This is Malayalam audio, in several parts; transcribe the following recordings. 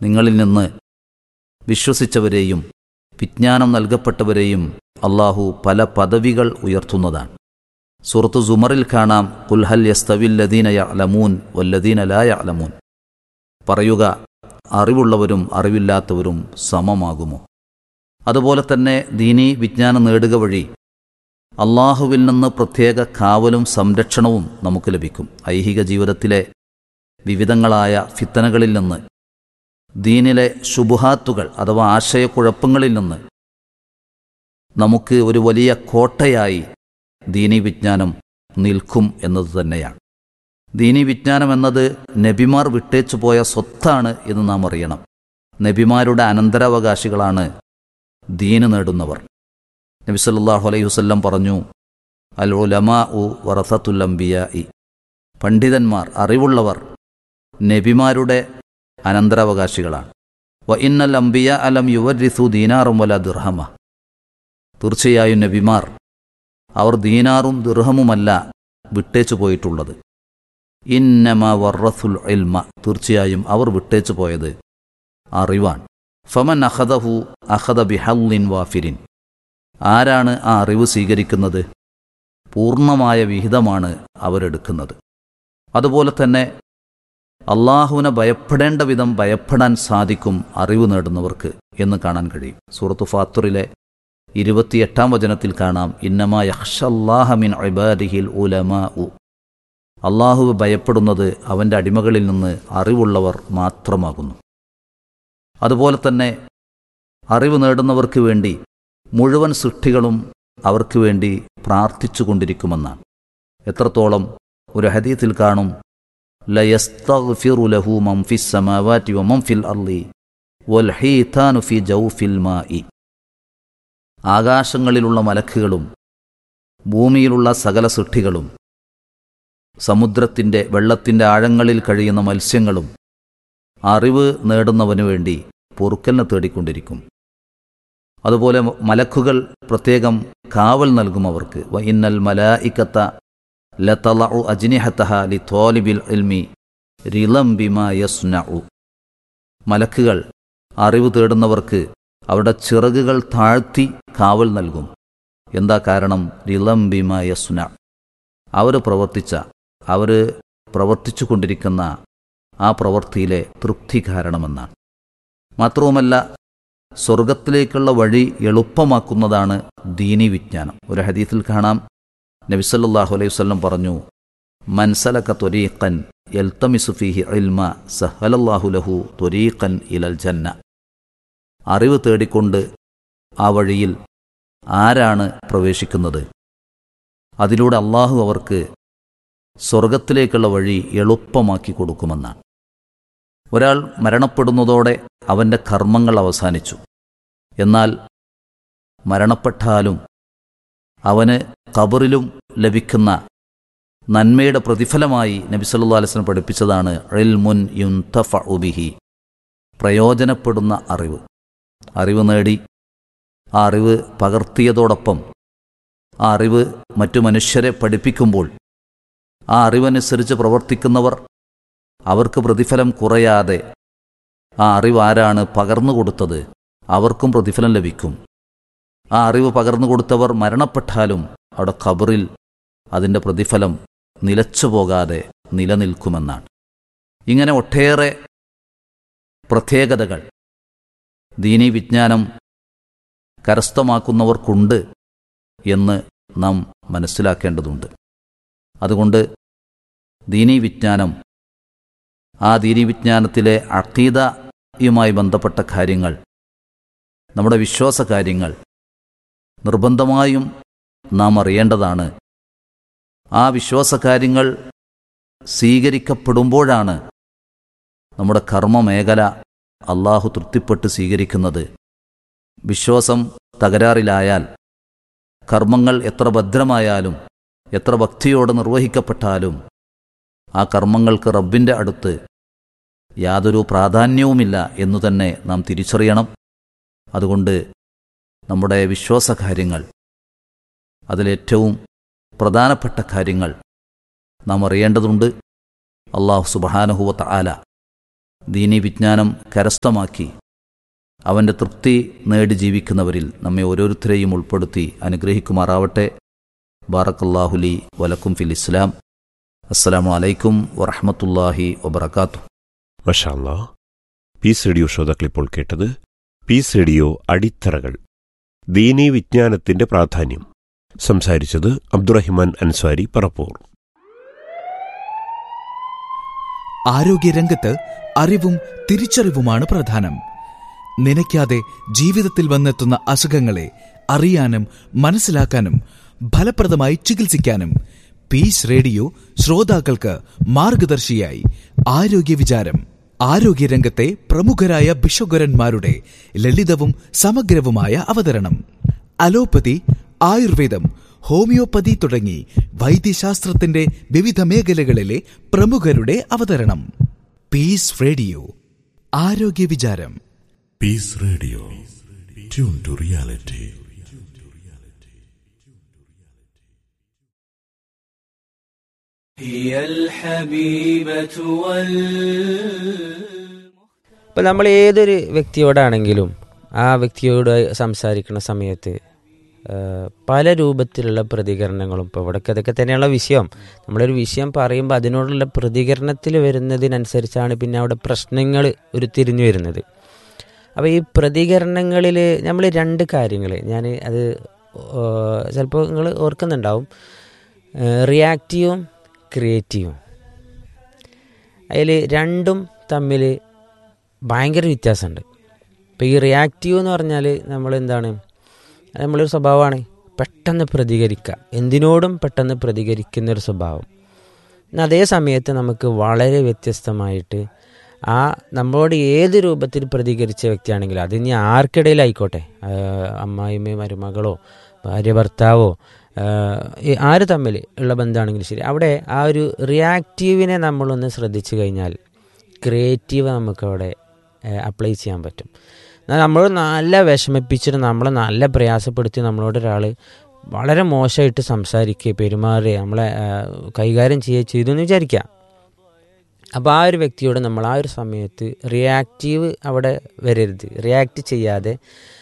നിങ്ങളിൽ നിന്ന് വിശ്വസിച്ചവരെയും വിജ്ഞാനം നൽകപ്പെട്ടവരെയും അള്ളാഹു പല പദവികൾ ഉയർത്തുന്നതാണ് സൂറത്ത് സുമറിൽ കാണാം കുൽഹൽ യസ്തവില്ലദീന യഅലമൂൻ വല്ലദീന ലാ യഅലമൂൻ പറയുക അറിവുള്ളവരും അറിവില്ലാത്തവരും സമമാകുമോ അതുപോലെ തന്നെ ദീനി വിജ്ഞാനം നേടുക വഴി അള്ളാഹുവിൽ നിന്ന് പ്രത്യേക കാവലും സംരക്ഷണവും നമുക്ക് ലഭിക്കും ഐഹിക ജീവിതത്തിലെ വിവിധങ്ങളായ ഫിത്തനകളിൽ നിന്ന് ദീനിലെ ശുബുഹാത്തുകൾ അഥവാ ആശയക്കുഴപ്പങ്ങളിൽ നിന്ന് നമുക്ക് ഒരു വലിയ കോട്ടയായി ദീനി വിജ്ഞാനം നിൽക്കും എന്നത് തന്നെയാണ് ദീനി വിജ്ഞാനം എന്നത് നബിമാർ വിട്ടേച്ചു പോയ സ്വത്താണ് എന്ന് നാം അറിയണം നബിമാരുടെ അനന്തരാവകാശികളാണ് ദീന് നേടുന്നവർ നബി സല്ലല്ലാഹു അലൈഹി വസല്ലം പറഞ്ഞു അൽ ഉലമാ ഉ വറസത്തുൽ അംബിയായി പണ്ഡിതന്മാർ അറിവുള്ളവർ നബിമാരുടെ അനന്തരാവകാശികളാണ് വ ഇന്നൽ അംബിയ അലം യുവരിസു ദീനാറും വല ദുർഹമ തീർച്ചയായും നബിമാർ അവർ ദീനാറും ദുർഹമുമല്ല വിട്ടേച്ചു പോയിട്ടുള്ളത് ഇന്നമ വർറസുൽ ഇൽമ തീർച്ചയായും അവർ വിട്ടേച്ചു പോയത് അറിവാണ് ഫമൻ അഹദഹു അഹദ ബിഹല്ലിൻ വാഫിരിൻ ആരാണ് ആ അറിവ് സ്വീകരിക്കുന്നത് പൂർണ്ണമായ വിഹിതമാണ് അവരെടുക്കുന്നത് അതുപോലെ തന്നെ അള്ളാഹുവിനെ ഭയപ്പെടേണ്ട വിധം ഭയപ്പെടാൻ സാധിക്കും അറിവ് നേടുന്നവർക്ക് എന്ന് കാണാൻ കഴിയും സൂറത്തു ഫാത്തുറിലെ ഇരുപത്തിയെട്ടാം വചനത്തിൽ കാണാം ഇന്നമ യഹ്ഷല്ലാഹമിൻ ഇബാദിഹിൽ ഉലമാ ഉ അള്ളാഹു ഭയപ്പെടുന്നത് അവൻ്റെ അടിമകളിൽ നിന്ന് അറിവുള്ളവർ മാത്രമാകുന്നു അതുപോലെ തന്നെ അറിവ് നേടുന്നവർക്ക് വേണ്ടി മുഴുവൻ സൃഷ്ടികളും അവർക്ക് വേണ്ടി പ്രാർത്ഥിച്ചു കൊണ്ടിരിക്കുമെന്നാണ് എത്രത്തോളം ഒരു ഹദീത്തിൽ കാണും ലയസ്തഗ്ഫിറു ലഹു മൻ ഫിസ് സമാവാതി വമൻ ഫിൽ അർളി വൽ ഹീതാനു ഫി ജൗഫിൽ മാഇ ആകാശങ്ങളിലുള്ള മലക്കുകളും ഭൂമിയിലുള്ള സകല സൃഷ്ടികളും സമുദ്രത്തിൻ്റെ വെള്ളത്തിൻ്റെ ആഴങ്ങളിൽ കഴിയുന്ന മത്സ്യങ്ങളും അറിവ് നേടുന്നവനു വേണ്ടി പൊറുക്കലിനെ തേടിക്കൊണ്ടിരിക്കും അതുപോലെ മലക്കുകൾ പ്രത്യേകം കാവൽ നൽകും അവർക്ക് വ ഇന്നൽ മലായിക്കത്ത ലതലഉ അജ്നിഹത്തഹ ലി തോലിബിൽ ഇൽമി റിലം ബിമാ യസ്നഉ മലക്കുകൾ അറിവ് തേടുന്നവർക്ക് അവരുടെ ചിറകുകൾ താഴ്ത്തി കാവൽ നൽകും എന്താ കാരണം റിലം ബിമാ യസ്ന അവർ പ്രവർത്തിച്ച അവർ പ്രവർത്തിച്ചു കൊണ്ടിരിക്കുന്ന ആ പ്രവൃത്തിയിലെ തൃപ്തി കാരണമെന്നാണ് മാത്രവുമല്ല സ്വർഗത്തിലേക്കുള്ള വഴി എളുപ്പമാക്കുന്നതാണ് ദീനി വിജ്ഞാനം ഒരു ഹദീസിൽ കാണാം നബിസല്ലാഹു അലൈഹി വല്ലം പറഞ്ഞു മൻസലക ത്വരീഖൻ യൽത്തമിസുഫിഹി ഇൽമ സഹലല്ലാഹു ലഹു ത്വരീഖൻ ഇലൽ ജന്ന അറിവ് തേടിക്കൊണ്ട് ആ വഴിയിൽ ആരാണ് പ്രവേശിക്കുന്നത് അതിലൂടെ അള്ളാഹു അവർക്ക് സ്വർഗത്തിലേക്കുള്ള വഴി എളുപ്പമാക്കി കൊടുക്കുമെന്നാണ് ഒരാൾ മരണപ്പെടുന്നതോടെ അവൻ്റെ കർമ്മങ്ങൾ അവസാനിച്ചു എന്നാൽ മരണപ്പെട്ടാലും അവന് കബറിലും ലഭിക്കുന്ന നന്മയുടെ പ്രതിഫലമായി നബി സല്ലല്ലാഹു അലൈഹി വസല്ലം പഠിപ്പിച്ചതാണ് ഇൽമുൻ യുൻതഫഉ ബിഹി പ്രയോജനപ്പെടുന്ന അറിവ് അറിവ് നേടി ആ അറിവ് പകർത്തിയതോടൊപ്പം ആ അറിവ് മറ്റു മനുഷ്യരെ പഠിപ്പിക്കുമ്പോൾ ആ അറിവനുസരിച്ച് പ്രവർത്തിക്കുന്നവർ അവർക്ക് പ്രതിഫലം കുറയാതെ ആ അറിവ് ആരാണ് പകർന്നു കൊടുത്തത് അവർക്കും പ്രതിഫലം ലഭിക്കും ആ അറിവ് പകർന്നു കൊടുത്തവർ മരണപ്പെട്ടാലും അവിടെ ഖബറിൽ അതിൻ്റെ പ്രതിഫലം നിലച്ചു പോകാതെ നിലനിൽക്കുമെന്നാണ് ഇങ്ങനെ ഒട്ടേറെ പ്രത്യേകതകൾ ദീനീ വിജ്ഞാനം കരസ്ഥമാക്കുന്നവർക്കുണ്ട് എന്ന് നാം മനസ്സിലാക്കേണ്ടതുണ്ട് അതുകൊണ്ട് ദീനീ വിജ്ഞാനം ആ ദീനീ വിജ്ഞാനത്തിലെ അക്കീതയുമായി ബന്ധപ്പെട്ട കാര്യങ്ങൾ നമ്മുടെ വിശ്വാസ കാര്യങ്ങൾ നിർബന്ധമായും നാം അറിയേണ്ടതാണ് ആ വിശ്വാസ കാര്യങ്ങൾ സ്വീകരിക്കപ്പെടുമ്പോഴാണ് നമ്മുടെ കർമ്മമേഖല അള്ളാഹു തൃപ്തിപ്പെട്ട് സ്വീകരിക്കുന്നത് വിശ്വാസം തകരാറിലായാൽ കർമ്മങ്ങൾ എത്ര ഭദ്രമായാലും എത്ര ഭക്തിയോടെ നിർവഹിക്കപ്പെട്ടാലും ആ കർമ്മങ്ങൾക്ക് റബ്ബിൻ്റെ അടുത്ത് യാതൊരു പ്രാധാന്യവുമില്ല എന്നു തന്നെ നാം തിരിച്ചറിയണം അതുകൊണ്ട് നമ്മുടെ വിശ്വാസ കാര്യങ്ങൾ അതിലേറ്റവും പ്രധാനപ്പെട്ട കാര്യങ്ങൾ നാം അറിയേണ്ടതുണ്ട് അള്ളാഹു സുബഹാനഹുവത്ത ആല ദീനി വിജ്ഞാനം കരസ്ഥമാക്കി അവൻ്റെ തൃപ്തി നേടി ജീവിക്കുന്നവരിൽ നമ്മെ ഓരോരുത്തരെയും ഉൾപ്പെടുത്തി അനുഗ്രഹിക്കുമാറാവട്ടെ ബാറക്കല്ലാഹുലി വലക്കും ഫിൽ ഇസ്ലാം അസ്സലാമു അലൈക്കും വറഹമത്തല്ലാഹി വബർക്കാത്തു മഷാല്ല പീസ് റേഡിയോ ശ്രോതാക്കളിപ്പോൾ കേട്ടത് പീസ് റേഡിയോ അടിത്തറകൾ ദീനീ വിജ്ഞാനത്തിന്റെ പ്രാധാന്യം സംസാരിച്ചത് അബ്ദുറഹിമാൻ അൻസാരി പറപ്പൂർ ആരോഗ്യരംഗത്ത് അറിവും തിരിച്ചറിവുമാണ് പ്രധാനം നനയ്ക്കാതെ ജീവിതത്തിൽ വന്നെത്തുന്ന അസുഖങ്ങളെ അറിയാനും മനസ്സിലാക്കാനും ഫലപ്രദമായി ചികിത്സിക്കാനും പീസ് റേഡിയോ ശ്രോതാക്കൾക്ക് മാർഗദർശിയായി ആരോഗ്യ വിചാരം ആരോഗ്യരംഗത്തെ പ്രമുഖരായ ബിഷഗുരന്മാരുടെ ലളിതവും സമഗ്രവുമായ അവതരണം അലോപ്പതി ആയുർവേദം ഹോമിയോപ്പതി തുടങ്ങി വൈദ്യശാസ്ത്രത്തിന്റെ വിവിധ മേഖലകളിലെ പ്രമുഖരുടെ അവതരണം പീസ് റേഡിയോ ആരോഗ്യ വിചാരം Peace Radio. Tune to reality. هي الحبيبة وال ഇപ്പം നമ്മൾ ഏതൊരു വ്യക്തിയോടാണെങ്കിലും ആ വ്യക്തിയോട് സംസാരിക്കുന്ന സമയത്ത് ആ, പല രൂപത്തിലുള്ള പ്രതികരണങ്ങളും ഇപ്പോൾ ഇവിടേക്ക് അതൊക്കെ തന്നെയുള്ള വിഷയം നമ്മളൊരു വിഷയം പറയുമ്പോൾ അതിനോടുള്ള പ്രതികരണത്തിൽ വരുന്നതിനനുസരിച്ചാണ് പിന്നെ അവിടെ പ്രശ്നങ്ങൾ ഒരു തിരിഞ്ഞു വരുന്നത് അപ്പോൾ ഈ പ്രതികരണങ്ങളിൽ നമ്മൾ രണ്ട് കാര്യങ്ങൾ ഞാൻ അത് ചിലപ്പോൾ നിങ്ങൾ ഓർക്കുന്നുണ്ടാവും റിയാക്റ്റീവും ക്രിയേറ്റീവും അതിൽ രണ്ടും തമ്മിൽ ഭയങ്കര വ്യത്യാസമുണ്ട് ഇപ്പോൾ ഈ റിയാക്റ്റീവ് എന്ന് പറഞ്ഞാൽ നമ്മൾ എന്താണ് അത് നമ്മളൊരു സ്വഭാവമാണ് പെട്ടെന്ന് പ്രതികരിക്കുക എന്തിനോടും പെട്ടെന്ന് പ്രതികരിക്കുന്ന ഒരു സ്വഭാവം എന്നാൽ അതേ സമയത്ത് നമുക്ക് വളരെ വ്യത്യസ്തമായിട്ട് ആ നമ്മളോട് ഏത് രൂപത്തിൽ പ്രതികരിച്ച വ്യക്തിയാണെങ്കിലും അത് ഇനി ആർക്കിടയിലായിക്കോട്ടെ ആ, അമ്മായിമ്മയോ മരുമകളോ ഭാര്യ ഭർത്താവോ ആ, ഈ ആര് തമ്മിൽ ഉള്ള ബന്ധമാണെങ്കിലും ശരി അവിടെ ആ ഒരു റിയാക്റ്റീവിനെ നമ്മളൊന്ന് ശ്രദ്ധിച്ചു കഴിഞ്ഞാൽ ക്രിയേറ്റീവ് നമുക്കവിടെ അപ്ലൈ ചെയ്യാൻ പറ്റും എന്നാൽ നമ്മൾ നല്ല വിഷമിപ്പിച്ചിട്ട് നമ്മളെ നല്ല പ്രയാസപ്പെടുത്തി നമ്മളോട് ഒരാൾ വളരെ മോശമായിട്ട് സംസാരിക്കുക പെരുമാറുക നമ്മളെ ആ, കൈകാര്യം ചെയ്യുക ചെയ്തു എന്ന് വിചാരിക്കുക അപ്പോൾ ആ ഒരു വ്യക്തിയോട് നമ്മൾ ആ ഒരു സമയത്ത് റിയാക്റ്റീവ് അവിടെ വരരുത് റിയാക്റ്റ് ചെയ്യാതെ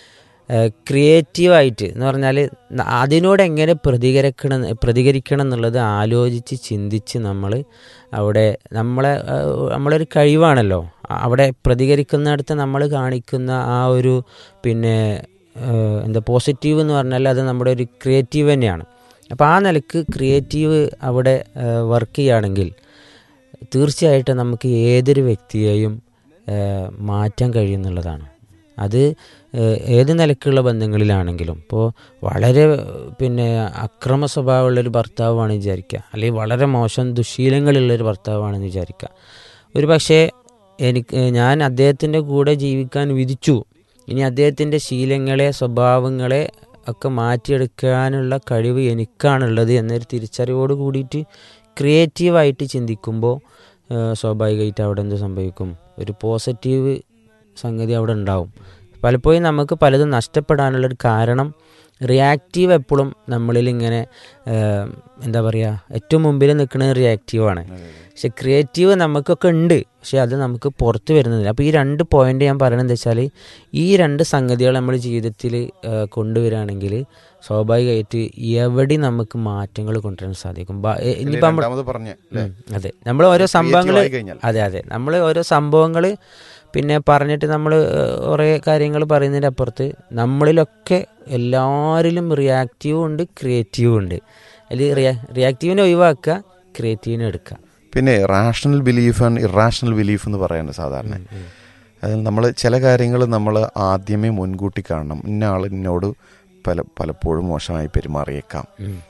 ക്രിയേറ്റീവായിട്ട് എന്ന് പറഞ്ഞാൽ ന- അതിനോട് എങ്ങനെ പ്രതികരിക്കണം പ്രതികരിക്കണം എന്നുള്ളത് ആലോചിച്ച് ചിന്തിച്ച് നമ്മൾ അവിടെ നമ്മളെ ആ, നമ്മളൊരു കഴിവാണല്ലോ അ- അവിടെ പ്രതികരിക്കുന്നിടത്ത് നമ്മൾ കാണിക്കുന്ന ആ ഒരു പിന്നെ ആ, എന്താ പോസിറ്റീവ് എന്ന് പറഞ്ഞാൽ അത് നമ്മുടെ ഒരു ക്രിയേറ്റീവ് തന്നെയാണ് അപ്പോൾ ആ നിലക്ക് ക്രിയേറ്റീവ് അവിടെ വർക്ക് ചെയ്യുകയാണെങ്കിൽ തീർച്ചയായിട്ടും നമുക്ക് ഏതൊരു വ്യക്തിയെയും ഏഹ്, മാറ്റാൻ കഴിയുന്നുള്ളതാണ് അത് ഏഹ്, ഏത് നിലക്കുള്ള ബന്ധങ്ങളിലാണെങ്കിലും ഇപ്പോൾ വളരെ പിന്നെ അക്രമ സ്വഭാവമുള്ളൊരു ഭർത്താവാണ് വിചാരിക്കുക അല്ലെങ്കിൽ വളരെ മോശം ദുശീലങ്ങളുള്ളൊരു ഭർത്താവാണെന്ന് വിചാരിക്കുക ഒരു പക്ഷേ എനിക്ക് ഞാൻ അദ്ദേഹത്തിൻ്റെ കൂടെ ജീവിക്കാൻ വിധിച്ചു ഇനി അദ്ദേഹത്തിൻ്റെ ശീലങ്ങളെ സ്വഭാവങ്ങളെ ഒക്കെ മാറ്റിയെടുക്കാനുള്ള കഴിവ് എനിക്കാണുള്ളത് എന്നൊരു തിരിച്ചറിവോട് കൂടിയിട്ട് ക്രിയേറ്റീവായിട്ട് ചിന്തിക്കുമ്പോൾ ഏഹ് സ്വാഭാവികമായിട്ട് അവിടെ എന്ത് സംഭവിക്കും ഒരു പോസിറ്റീവ് സംഗതി അവിടെ ഉണ്ടാവും പലപ്പോഴും നമുക്ക് പലതും നഷ്ടപ്പെടാനുള്ളൊരു കാരണം റിയാക്റ്റീവ് എപ്പോഴും നമ്മളിൽ ഇങ്ങനെ ഏഹ്, എന്താ പറയുക ഏറ്റവും മുമ്പിൽ നിൽക്കുന്നത് റിയാക്റ്റീവാണ് പക്ഷെ ക്രിയേറ്റീവ് നമുക്കൊക്കെ ഉണ്ട് പക്ഷെ അത് നമുക്ക് പുറത്ത് വരുന്നില്ല അപ്പോൾ ഈ രണ്ട് പോയിന്റ് ഞാൻ പറയുന്നത് എന്താ വെച്ചാൽ ഈ രണ്ട് സംഗതികൾ നമ്മൾ ജീവിതത്തിൽ കൊണ്ടുവരികയാണെങ്കിൽ സ്വാഭാവികമായിട്ട് എവിടെ നമുക്ക് മാറ്റങ്ങൾ കൊണ്ടുവരാൻ സാധിക്കും ബ- എ- ഇനിയിപ്പോൾ നമ്മൾ രണ്ടാമത് പറഞ്ഞ അല്ലേ? ഉം, അതെ നമ്മൾ ഓരോ സംഭവങ്ങൾ Creative ആയി കഴിഞ്ഞാൽ. അതെ അതെ നമ്മൾ ഓരോ സംഭവങ്ങൾ പിന്നെ പറഞ്ഞിട്ട് നമ്മൾ കുറേ കാര്യങ്ങൾ പറയുന്നതിൻ്റെ അപ്പുറത്ത് നമ്മളിലൊക്കെ എല്ലാവരിലും റിയാക്റ്റീവും ഉണ്ട് ക്രിയേറ്റീവും ഉണ്ട് അതിൽ റിയാ റിയാക്റ്റീവിനെ ഒഴിവാക്കുക ക്രിയേറ്റീവിനെ എടുക്കുക പിന്നെ rational belief and irrational belief എന്ന് പറയുന്നത് സാധാരണ അതിൽ നമ്മൾ ചില കാര്യങ്ങൾ നമ്മൾ ആദ്യമേ മുൻകൂട്ടി കാണണം ഇന്ന ആൾ എന്നോട് പല പലപ്പോഴും മോശമായി പെരുമാറിയേക്കാം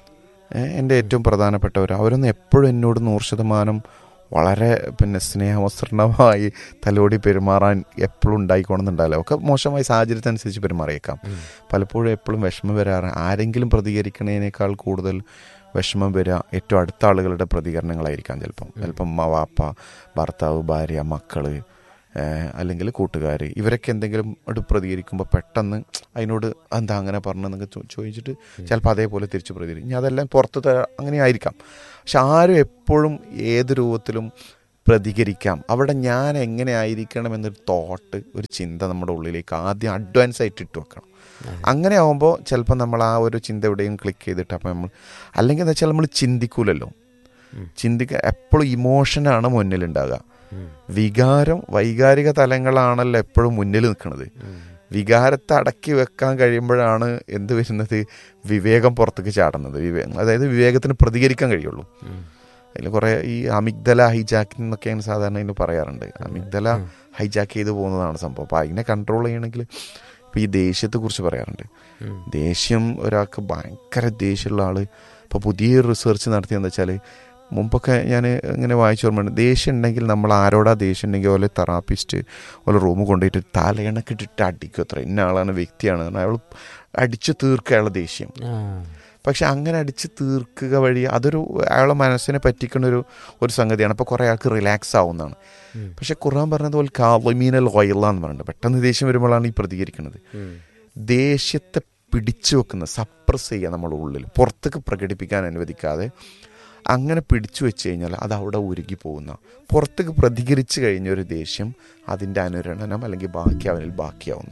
ഏ, എൻ്റെ ഏറ്റവും പ്രധാനപ്പെട്ടവർ അവരൊന്നും എപ്പോഴും എന്നോട് നൂറ് ശതമാനം വളരെ പിന്നെ സ്നേഹവസ്ത്രണമായി തലോടി പെരുമാറാൻ എപ്പോഴും ഉണ്ടായിക്കോണമെന്നുണ്ടാവില്ല ഒക്കെ മോശമായ സാഹചര്യത്തിനനുസരിച്ച് പെരുമാറിയേക്കാം പലപ്പോഴും എപ്പോഴും വിഷമം വരാറ് ആരെങ്കിലും പ്രതികരിക്കുന്നതിനേക്കാൾ കൂടുതൽ വിഷമം വരിക ഏറ്റവും അടുത്ത ആളുകളുടെ പ്രതികരണങ്ങളായിരിക്കാം ചിലപ്പം ചിലപ്പം അമ്മ വാപ്പ ഭർത്താവ് ഭാര്യ മക്കള് ഏഹ് അല്ലെങ്കിൽ കൂട്ടുകാർ ഇവരൊക്കെ എന്തെങ്കിലും ഒരു പ്രതികരിക്കുമ്പോൾ പെട്ടെന്ന് അതിനോട് എന്താ അങ്ങനെ പറഞ്ഞെന്നൊക്കെ ചോ- ചോദിച്ചിട്ട് ചിലപ്പോൾ അതേപോലെ തിരിച്ച് പ്രതികരിക്കും ഇനി അതെല്ലാം പുറത്ത് ത- അങ്ങനെ ആയിരിക്കാം പക്ഷെ ആരും എപ്പോഴും ഏത് രൂപത്തിലും പ്രതികരിക്കാം അവിടെ ഞാൻ എങ്ങനെ ആയിരിക്കണം എന്നൊരു തോട്ട് ഒരു ചിന്ത നമ്മുടെ ഉള്ളിലേക്ക് ആദ്യം അഡ്വാൻസ് ആയിട്ട് ഇട്ട് വെക്കണം അങ്ങനെ ആവുമ്പോൾ ചിലപ്പോൾ നമ്മൾ ആ ഒരു ചിന്ത എവിടെയും ക്ലിക്ക് ചെയ്തിട്ട് അപ്പം നമ്മൾ അല്ലെങ്കിൽ എന്താ വെച്ചാൽ നമ്മൾ ചിന്തിക്കൂലല്ലോ ചിന്തിക്ക എപ്പോഴും ഇമോഷനാണ് മുന്നിലുണ്ടാകുക വികാരം വൈകാരിക തലങ്ങളാണല്ലോ എപ്പോഴും മുന്നിൽ നിൽക്കുന്നത് വികാരത്തെ അടക്കി വെക്കാൻ കഴിയുമ്പോഴാണ് എന്ത് വരുന്നത് വിവേകം പുറത്തേക്ക് ചാടുന്നത് വിവേകം അതായത് വിവേകത്തിന് പ്രതികരിക്കാൻ കഴിയുള്ളൂ അതിൽ കുറേ ഈ അമിഗ്ദല ഹൈജാക്കിംഗ് എന്നൊക്കെയാണ് സാധാരണ ഇതിന് പറയാറുണ്ട് അമിഗ്ദല ഹൈജാക്ക് ചെയ്ത് പോകുന്നതാണ് സംഭവം അപ്പോൾ അതിനെ കൺട്രോൾ ചെയ്യണമെങ്കിൽ ഇപ്പോൾ ഈ ദേഷ്യത്തെക്കുറിച്ച് പറയാറുണ്ട് ദേഷ്യം ഒരാൾക്ക് ഭയങ്കര ദേഷ്യമുള്ള ആൾ ഇപ്പോൾ പുതിയ റിസർച്ച് നടത്തിയെന്ന് വെച്ചാൽ മുമ്പൊക്കെ ഞാൻ ഇങ്ങനെ വായിച്ചു ഓർമ്മയുണ്ട് ദേഷ്യം ഉണ്ടെങ്കിൽ നമ്മൾ ആരോടാ ദേഷ്യം ഉണ്ടെങ്കിൽ ഓലെ തെറാപ്പിസ്റ്റ് ഓലെ റൂം കൊണ്ടുപോയിട്ട് തലയിണക്കിട്ടിട്ട് അടിക്കും അത്ര ഇന്ന ആളാണ് വ്യക്തിയാണ് അയാൾ അടിച്ചു തീർക്കുക അയാളെ ദേഷ്യം ആ പക്ഷെ അങ്ങനെ അടിച്ച് തീർക്കുക വഴി അതൊരു അയാളെ മനസ്സിനെ പറ്റിക്കുന്ന ഒരു ഒരു സംഗതിയാണ് അപ്പോൾ കുറേ ആൾക്ക് റിലാക്സ് ആവുന്നതാണ് പക്ഷെ ഖുർആൻ പറഞ്ഞതുപോലെ കാവമീനൽ വയല എന്ന് പറയുന്നുണ്ട് പെട്ടെന്ന് ദേഷ്യം വരുമ്പോഴാണ് ഈ പ്രതികരിക്കുന്നത് ദേഷ്യത്തെ പിടിച്ചു വെക്കുന്ന സപ്രസ് ചെയ്യുക നമ്മുടെ ഉള്ളിൽ പുറത്തേക്ക് പ്രകടിപ്പിക്കാൻ അനുവദിക്കാതെ അങ്ങനെ പിടിച്ചു വെച്ച് കഴിഞ്ഞാൽ അത് അവിടെ ഉരുകി പോകുന്ന പുറത്തേക്ക് പ്രതികരിച്ചു കഴിഞ്ഞ ഒരു ദേഷ്യം അതിൻ്റെ അനുരണനം അല്ലെങ്കിൽ ബാക്കി അവനിൽ ബാക്കിയാവുന്ന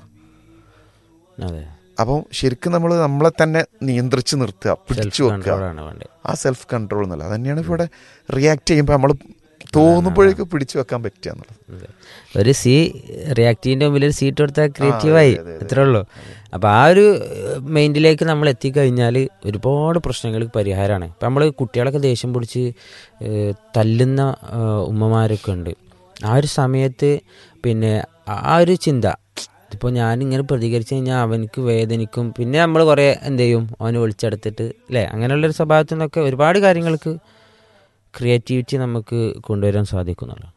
അതെ അപ്പം ശരിക്കും നമ്മൾ നമ്മളെ തന്നെ നിയന്ത്രിച്ച് നിർത്തുക പിടിച്ചു സെൽഫ് വെക്കുക കൺട്രോളാണ് വേണ്ടത് ആ സെൽഫ് കൺട്രോൾ എന്നല്ല അത് തന്നെയാണ് ഇവിടെ റിയാക്ട് ചെയ്യുമ്പോൾ നമ്മൾ തോന്നുമ്പോഴേക്ക് പിടിച്ചു വെക്കാൻ പറ്റുക എന്നുള്ളത് അതെ. ഒരു സി റിയാക്റ്റീവിന്റെ മുമ്പിൽ ഒരു സീറ്റ് കൊടുത്താൽ ക്രിയേറ്റീവായി അത്രേ ഉള്ളൂ അപ്പോൾ ആ ഒരു മൈൻഡിലേക്ക് നമ്മൾ എത്തിക്കഴിഞ്ഞാൽ ഒരുപാട് പ്രശ്നങ്ങൾക്ക് പരിഹാരമാണ് ഇപ്പം നമ്മൾ കുട്ടികളൊക്കെ ദേഷ്യം പിടിച്ച് ഏഹ്, തല്ലുന്ന ഏഹ്, ഉമ്മമാരൊക്കെ ഉണ്ട് ആ ഒരു സമയത്ത് പിന്നെ ആ ഒരു ചിന്ത ഇതിപ്പോൾ ഞാനിങ്ങനെ പ്രതികരിച്ചു കഴിഞ്ഞാൽ അവനക്ക് വേദനിക്കും പിന്നെ നമ്മൾ കുറേ എന്ത് ചെയ്യും അവനെ വിളിച്ചെടുത്തിട്ട് അല്ലേ അങ്ങനെയുള്ളൊരു സ്വഭാവത്തിൽ നിന്നൊക്കെ ഒരുപാട് കാര്യങ്ങൾക്ക് ക്രിയേറ്റിവിറ്റി നമുക്ക് കൊണ്ടുവരാൻ സാധിക്കുന്നുള്ളൂ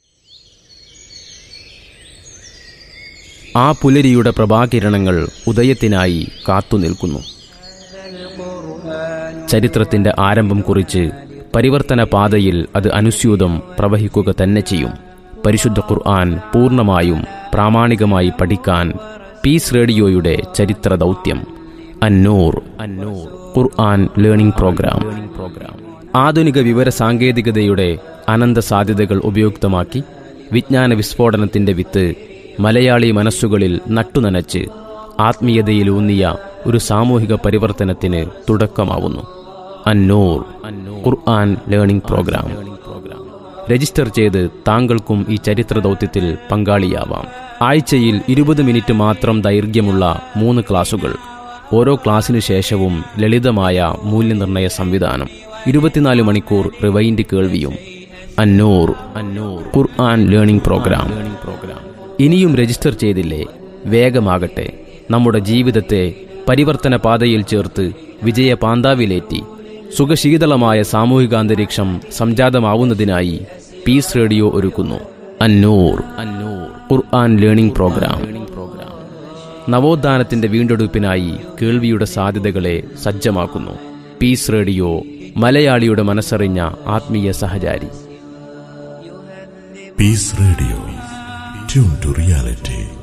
ആ പുലരിയുടെ പ്രഭാകിരണങ്ങൾ ഉദയത്തിനായി കാത്തുനിൽക്കുന്നു ചരിത്രത്തിന്റെ ആരംഭം കുറിച്ച് പരിവർത്തന പാതയിൽ അത് അനുസ്യൂതം പ്രവഹിക്കുക തന്നെ ചെയ്യും പരിശുദ്ധ ഖുർആൻ പൂർണ്ണമായും പ്രാമാണികമായി പഠിക്കാൻ പീസ് റേഡിയോയുടെ ചരിത്ര ദൗത്യം Annoor Annoor Quran learning program program ആധുനിക വിവര സാങ്കേതികതയുടെ അനന്ത സാധ്യതകൾ ഉപയുക്തമാക്കി വിജ്ഞാന വിസ്ഫോടനത്തിന്റെ വിത്ത് മലയാളി മനസ്സുകളിൽ നട്ടുനനച്ച് ആത്മീയതയിലൂന്നിയ ഒരു സാമൂഹിക പരിവർത്തനത്തിന് തുടക്കമാവുന്നു Annoor Quran learning program register ചെയ്ത് താങ്കൾക്കും ഈ ചരിത്ര ദൗത്യത്തിൽ പങ്കാളിയാവാം ആഴ്ചയിൽ ഇരുപത് മിനിറ്റ് മാത്രം ദൈർഘ്യമുള്ള മൂന്ന് ക്ലാസുകൾ ഓരോ ക്ലാസ്സിനു ശേഷവും ലളിതമായ മൂല്യനിർണ്ണയ സംവിധാനം ഇരുപത്തിനാല് മണിക്കൂർ റിവൈൻഡ് കേൾവിയും Annoor Annoor Quran learning program program ഇനിയും രജിസ്റ്റർ ചെയ്തില്ലേ വേഗമാകട്ടെ നമ്മുടെ ജീവിതത്തെ പരിവർത്തന പാതയിൽ ചേർത്ത് വിജയ പാന്താവിലേറ്റി സുഖശീതളമായ സാമൂഹികാന്തരീക്ഷം സംജാതമാവുന്നതിനായി പീസ് റേഡിയോ ഒരുക്കുന്നു Annoor Annoor Quran learning program program നവോത്ഥാനത്തിന്റെ വീണ്ടെടുപ്പിനായി കേൾവിയുടെ സാധ്യതകളെ സജ്ജമാക്കുന്നു പീസ് റേഡിയോ മലയാളിയുടെ മനസ്സറിഞ്ഞ ആത്മീയ സഹചാരി Peace Radio. Tune to reality.